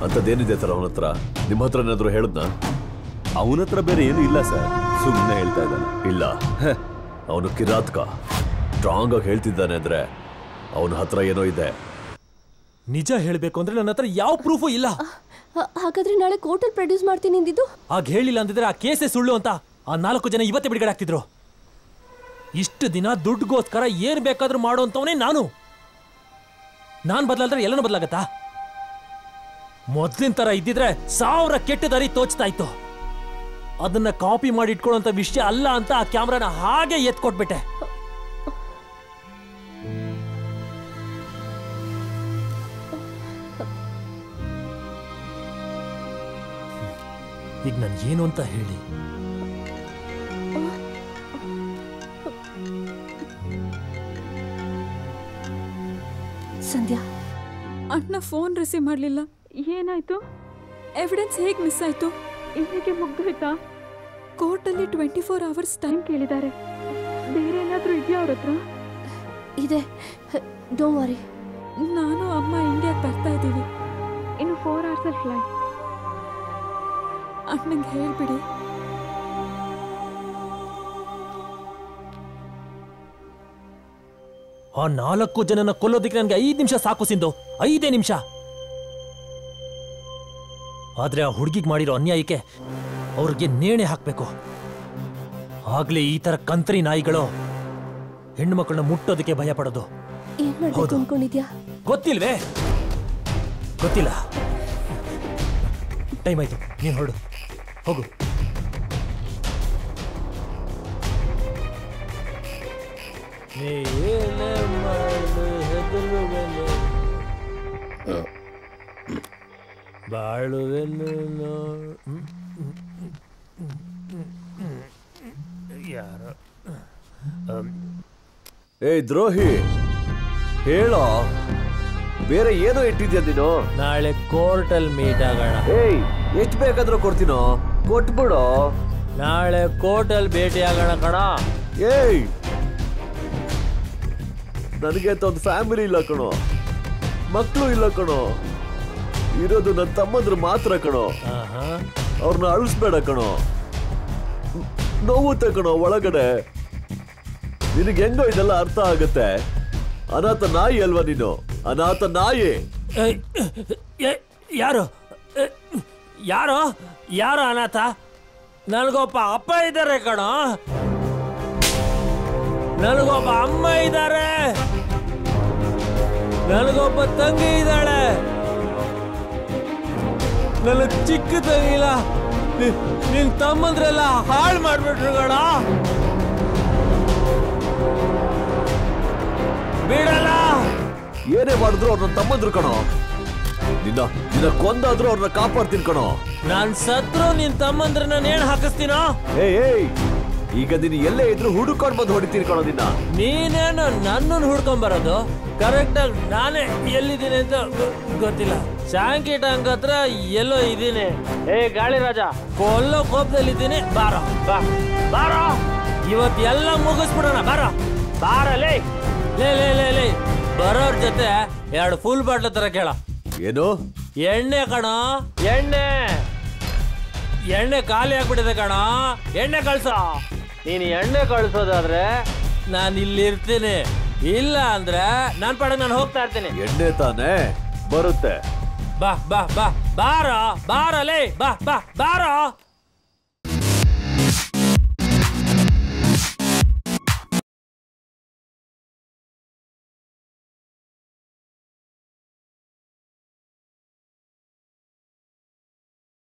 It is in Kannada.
ಅಂತದೇನಿದೆ ಸರ್ ಅವನ ಹತ್ರ ನಿಮ್ಮ ಹತ್ರ ಏನಾದ್ರು ಹೇಳದ್ನ ಅವನ ಹತ್ರ ಬೇರೆ ಏನು ಇಲ್ಲ ಸರ್ ಸುಮ್ಮನೆ ಹೇಳ್ತಾ ಇದ್ದಾನೆ ಇಲ್ಲ ಅವನು ಕಿರಾತ್ಕ ಸ್ಟ್ರಾಂಗ್ ಆಗಿ ಹೇಳ್ತಿದ್ದಾನೆ ಅಂದ್ರೆ ಅವನ ಹತ್ರ ಏನೋ ಇದೆ ನಿಜ ಹೇಳ್ಬೇಕು ಅಂದ್ರೆ ನನ್ನ ಹತ್ರ ಯಾವ ಪ್ರೂಫು ಇಲ್ಲ ಹಾ- ಹಾಗಾದ್ರೆ ನಾಳೆ ಕೋರ್ಟಲ್ಲಿ ಪ್ರೊಡ್ಯೂಸ್ ಮಾಡ್ತೀನಿ ಅಂದಿದ್ದು ಆಗ ಹೇಳಿಲ್ಲ ಅಂದಿದ್ರೆ ಆ ಕೇಸೇ ಸುಳ್ಳು ಅಂತ ಆ ನಾಲ್ಕು ಜನ ಇವತ್ತೇ ಬಿಡುಗಡೆ ಆಗ್ತಿದ್ರು ಇಷ್ಟು ದಿನ ದುಡ್ಡುಗೋಸ್ಕರ ಏನ್ ಬೇಕಾದ್ರೂ ಮಾಡುವಂತವನೇ ನಾನು ನಾನ್ ಬದಲಾದ್ರೆ ಎಲ್ಲನೂ ಬದಲಾಗತ್ತಾ ಮೊದ್ಲಿನ ತರ ಇದ್ದಿದ್ರೆ ಸಾವಿರ ಕೆಟ್ಟ ದಾರಿ ತೋಚ್ತಾ ಇತ್ತು ಅದನ್ನ ಕಾಪಿ ಮಾಡಿ ಇಟ್ಕೊಳ್ಳುವಂತ ವಿಷಯ ಅಲ್ಲ ಅಂತ ಆ ಕ್ಯಾಮ್ರಾನ ಹಾಗೆ ಎತ್ಕೊಟ್ಬಿಟ್ಟೆ ಈಗ ನಾನು ಏನು ಅಂತ ಹೇಳಿ ಸಂಧ್ಯಾ ಅಣ್ಣ ಫೋನ್ ರಿಸೀವ್ ಮಾಡಲಿಲ್ಲ ಏನಾಯ್ತು ಎವಿಡೆನ್ಸ್ ಹೇಗೆ ಮಿಸ್ ಆಯ್ತು ಇಲ್ಲಿಗೆ ಮುಗ್ದೋಯ್ತಾ ಕೋರ್ಟಲ್ಲಿ ಟ್ವೆಂಟಿ ಫೋರ್ ಅವರ್ಸ್ ಟೈಮ್ ಕೇಳಿದ್ದಾರೆ ಬೇರೆ ಏನಾದರೂ ಇದೆಯಾ ಅವ್ರ ಹತ್ರ ಇದೆ ಡೋಂಟ್ ವರಿ ನಾನು ಅಮ್ಮ ಇಂಡಿಯಾಗೆ ಬರ್ತಾ ಇದ್ದೀವಿ ಇನ್ನು ಫೋರ್ ಅವರ್ಸಲ್ಲಿ ಫ್ಲೈಟ್ ಅಣ್ಣಂಗೆ ಹೇಳ್ಬಿಡಿ ಆ ನಾಲ್ಕು ಜನನ ಕೊಲ್ಲೋದಕ್ಕೆ ನನಗೆ ಐದು ನಿಮಿಷ ಸಾಕು ಸಿಂಧು ಐದೇ ನಿಮಿಷ ಆದ್ರೆ ಆ ಹುಡುಗಿಗೆ ಮಾಡಿರೋ ಅನ್ಯಾಯಕ್ಕೆ ಅವ್ರಿಗೆ ನೇಣೆ ಹಾಕ್ಬೇಕು ಆಗ್ಲೇ ಈ ತರ ಕಂತ್ರಿ ನಾಯಿಗಳು ಹೆಣ್ಣು ಮಕ್ಕಳನ್ನ ಮುಟ್ಟೋದಕ್ಕೆ ಭಯ ಪಡೋದು ಏನ್ ಮಾಡ್ಬೇಕು ಹೌದು. ಅನ್ಕೊಂಡಿದ್ಯಾ ಗೊತ್ತಿಲ್ವೇ ಗೊತ್ತಿಲ್ಲ ಟೈಮ್ ಆಯ್ತು ನೀನು ಹೊರಡು ಹೋಗು ನೀ ಏನೇ ಮಾಡು ಹೆದರುವೆನು. ಬಾಳುವೆನು ನೋಡು. ಹ್ಮ್, ಹ್ಮ್, ಹ್ಮ್, ಹ್ಮ್, ಹ್ಮ್, ಹ್ಮ್. ಯಾರೋ ಅಮ್, ಏಯ್ ದ್ರೋಹಿ ಹೇಳೋ ಬೇರೆ ಏನೋ ಇಟ್ಟಿದ್ಯಾ ನೀನು ನಾಳೆ ಕೋರ್ಟಲ್ಲಿ ಮೀಟ್ ಆಗೋಣ ಏಯ್ ಎಷ್ಟು ಬೇಕಾದ್ರೂ ಕೊಡ್ತೀನೋ ಕೊಟ್ಬಿಡು ನಾಳೆ ಕೋರ್ಟಲ್ಲಿ ಭೇಟಿ ಆಗೋಣ ಕಣ ಏಯ್ ನನಗೆ ಅಂತ ಒಂದು ಫ್ಯಾಮಿಲಿ ಇಲ್ಲ ಕಣೋ ಮಕ್ಕಳು ಇಲ್ಲ ಕಣೋ ಇರೋದು ನನ್ನ ತಮ್ಮಂದ್ರು ಮಾತ್ರ ಕಣೋ ಆಹಾ. ಅವ್ರನ್ನ ಅಳಿಸ್ಬೇಡ ಕಣೋ ನೋವುತ್ತೆ ಕಣೋ ಒಳಗಡೆ ನಿನಗೆ ಹೆಂಗೋ ಇದೆಲ್ಲ ಅರ್ಥ ಆಗುತ್ತೆ ಅನಾಥ ನಾಯಿ ಅಲ್ವಾ ನೀನು ಅನಾಥ ನಾಯಿ ಏಯ್, ಏ, ಯಾರು ಏ, ಯಾರು ಯಾರು ಅನಾಥ ನನಗೊಬ್ಬ ಅಪ್ಪ ಇದ್ದಾರೆ ಕಣ ನನಗೊಬ್ಬ ಅಮ್ಮ ಇದ್ದಾರೆ ನನಗೊಬ್ಬ ತಂಗಿ ಇದ್ದಾಳೆ ನನ್ನ ಚಿಕ್ಕ ತಂಗಿಲ್ಲ ನಿ- ನಿನ್ ತಮ್ಮಂದ್ರೆಲ್ಲ ಹಾಳು ಮಾಡ್ಬಿಟ್ರು ಕಣ ಬಿಡಲ್ಲ ಏನೇ ಮಾಡಿದ್ರು ಅವ್ರನ್ನ ತಮ್ಮಂದ್ರು ಕಣೋ ನಿನ್ನ ನಿನ್ನ ಕೊಂದಾದ್ರೂ ಅವ್ರನ್ನ ಕಾಪಾಡ್ತೀನಿ ಕಣೋ ನಾನ್ ಸತ್ರು ನಿನ್ ತಮ್ಮಂದ್ರನ್ನ ನೇಣು ಹಾಕಿಸ್ತೀನೋ ಏಯ್ ಏಯ್ ಈಗ ನೀನು ಎಲ್ಲೇ ಇದ್ರು ಹುಡುಕೊಂಡು ಬಂದು ಹೊಡಿತೀನಿ ಕಣೋ ನಿನ್ನ ನೀನೇನು ನನ್ನನ್ನು ಹುಡ್ಕೊಂಡ್ ಬರೋದು ಕರೆಕ್ಟ್ ಆಗಿ ನಾನೇ ಎಲ್ಲಿದ್ದೀನಿ ಅಂತ ಗೊ- ಗೊತ್ತಿಲ್ಲ ಶಾಂಕಿ ಟ್ಯಾಂಕ್ ಹತ್ರ ಎಲ್ಲೋ ಇದ್ದೀನಿ ಏ ಗಾಳಿ ರಾಜ ಕೊಲ್ಲೋ ಕೋಪದಲ್ಲಿದ್ದೀನಿ ಬಾರೋ ಬಾ ಬಾರೋ ಇವತ್ತು ಎಲ್ಲ ಮುಗಿಸ್ಬಿಡೋಣ ಬಾರೋ ಬಾರಲೇ ಲೇ ಲೇ ಲೇ ಲೇ ಬರೋರ್ ಜೊತೆ ಎರಡು ಫುಲ್ ಬಾಟ್ಲ್ ತರ ಕೇಳ ಏನು ಎಣ್ಣೆ ಕಣ ಎಣ್ಣೆ ಎಣ್ಣೆ ಖಾಲಿ ಆಗ್ಬಿಟ್ಟಿದೆ ಕಣ ಎಣ್ಣೆ ಕಳ್ಸೋ ನೀನು ಎಣ್ಣೆ ಕಳ್ಸೋದಾದ್ರೆ ನಾನು ಇಲ್ಲಿ ಇರ್ತೀನಿ ಇಲ್ಲ ಅಂದ್ರೆ ನಾನ್ ಪಡ ನಾನು ಹೋಗ್ತಾ ಇರ್ತೀನಿ ಎಣ್ಣೆ ತಾನೇ ಬರುತ್ತೆ ಬಾ ಬಾ ಬಾ ಬಾರೋ ಬಾರಲೇ ಬಾ ಬಾ ಬಾರೋ